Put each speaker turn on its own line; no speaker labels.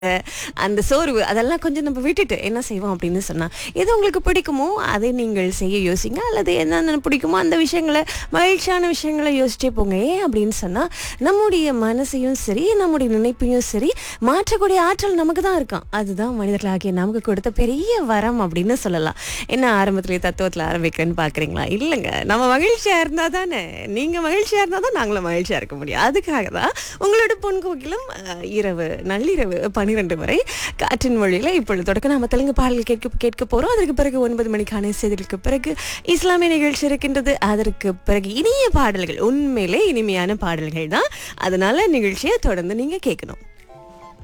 அந்த சோர்வு அதெல்லாம் கொஞ்சம் நம்ம விட்டுட்டு என்ன செய்வோம் அப்படின்னு சொன்னா எது உங்களுக்கு பிடிக்குமோ அதை நீங்கள் செய்ய யோசிங்க அல்லது என்னென்ன பிடிக்குமோ அந்த விஷயங்களை மகிழ்ச்சியான விஷயங்களை யோசிச்சே போங்க ஏன் அப்படின்னு சொன்னா நம்முடைய மனசையும் சரி நம்முடைய நினைப்பையும் சரி மாற்றக்கூடிய ஆற்றல் நமக்கு தான் இருக்கும் அதுதான் மனிதர்களாகிய நமக்கு கொடுத்த பெரிய வரம் அப்படின்னு சொல்லலாம் என்ன ஆரம்பத்திலேயே தத்துவத்தில் ஆரம்பிக்கிறேன்னு பார்க்குறீங்களா இல்லைங்க நம்ம மகிழ்ச்சியா இருந்தா தானே நீங்க மகிழ்ச்சியா இருந்தா தான் நாங்களும் மகிழ்ச்சியா இருக்க முடியும் அதுக்காக தான் உங்களோட பொன் கோகிலும் அஹ், இரவு நள்ளிரவு பன்னிரெண்டு வரை காற்றின் மொழியில இப்பொழுது தொடக்க நாம தெலுங்கு பாடல் கேட்க கேட்க போறோம் அதற்கு பிறகு ஒன்பது மணிக்கான செய்திகளுக்கு பிறகு இஸ்லாமிய நிகழ்ச்சி இருக்கின்றது அதற்கு பிறகு இனிய பாடல்கள் உண்மையிலே இனிமையான பாடல்கள் தான் அதனால நிகழ்ச்சியை தொடர்ந்து நீங்க கேட்கணும்